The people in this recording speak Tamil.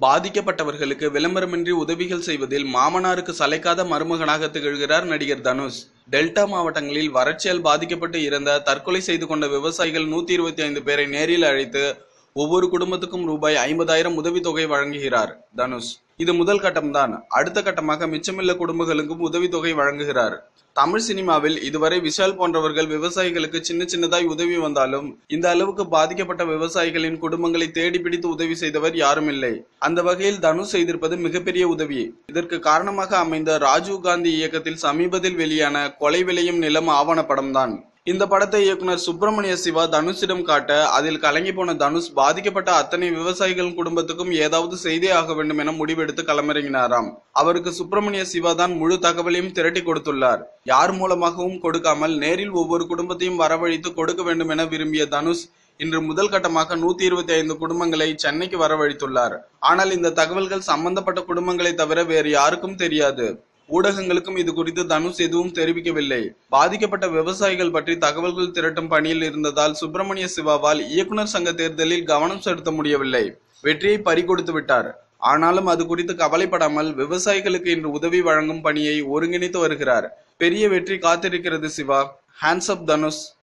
பாதிக்கப்பட்டவர்களுக்கு விளம்பரமின்றி உதவிகள் செய்வதில் மாமனாருக்கு சளைக்காத மருமகனாக திகழ்கிறார் நடிகர் தனுஷ் டெல்டா மாவட்டங்களில் வறட்சியால் பாதிக்கப்பட்டு இறந்த தற்கொலை செய்து கொண்ட விவசாயிகள் நூத்தி இருபத்தி ஐந்து பேரை நேரில் அழைத்து ஒவ்வொரு குடும்பத்துக்கும் ரூபாய் ஐம்பதாயிரம் உதவித்தொகை வழங்குகிறார் தனுஷ் இது முதல் கட்டம்தான் அடுத்த கட்டமாக மிச்சமில்ல குடும்பங்களுக்கும் உதவித்தொகை வழங்குகிறார் தமிழ் சினிமாவில் இதுவரை விஷால் போன்றவர்கள் விவசாயிகளுக்கு சின்ன சின்னதாய் உதவி வந்தாலும் இந்த அளவுக்கு பாதிக்கப்பட்ட விவசாயிகளின் குடும்பங்களை தேடி பிடித்து உதவி செய்தவர் யாரும் இல்லை அந்த வகையில் தனுஷ் செய்திருப்பது மிகப்பெரிய உதவி இதற்கு காரணமாக அமைந்த ராஜீவ் காந்தி இயக்கத்தில் சமீபத்தில் வெளியான கொலை விளையும் நிலம் ஆவணப்படம் தான் இந்த படத்தை இயக்குனர் சுப்பிரமணிய சிவா தனுஷிடம் காட்ட அதில் கலங்கி போன தனுஷ் பாதிக்கப்பட்ட அத்தனை விவசாயிகள் குடும்பத்துக்கும் ஏதாவது செய்தே ஆக வேண்டும் என முடிவெடுத்து களமிறங்கினாராம் அவருக்கு சுப்பிரமணிய சிவா தான் முழு தகவலையும் திரட்டி கொடுத்துள்ளார் யார் மூலமாகவும் கொடுக்காமல் நேரில் ஒவ்வொரு குடும்பத்தையும் வரவழைத்து கொடுக்க வேண்டும் என விரும்பிய தனுஷ் இன்று முதல் கட்டமாக நூத்தி இருபத்தி ஐந்து குடும்பங்களை சென்னைக்கு வரவழைத்துள்ளார் ஆனால் இந்த தகவல்கள் சம்பந்தப்பட்ட குடும்பங்களை தவிர வேறு யாருக்கும் தெரியாது ஊடகங்களுக்கும் இது குறித்து தனுஷ் எதுவும் தெரிவிக்கவில்லை பாதிக்கப்பட்ட விவசாயிகள் பற்றி தகவல்கள் திரட்டும் பணியில் இருந்ததால் சுப்பிரமணிய சிவாவால் இயக்குனர் சங்க தேர்தலில் கவனம் செலுத்த முடியவில்லை வெற்றியை பறிகொடுத்து விட்டார் ஆனாலும் அது குறித்து கவலைப்படாமல் விவசாயிகளுக்கு இன்று உதவி வழங்கும் பணியை ஒருங்கிணைத்து வருகிறார் பெரிய வெற்றி காத்திருக்கிறது சிவா ஹேண்ட்ஸ் அப் தனுஷ்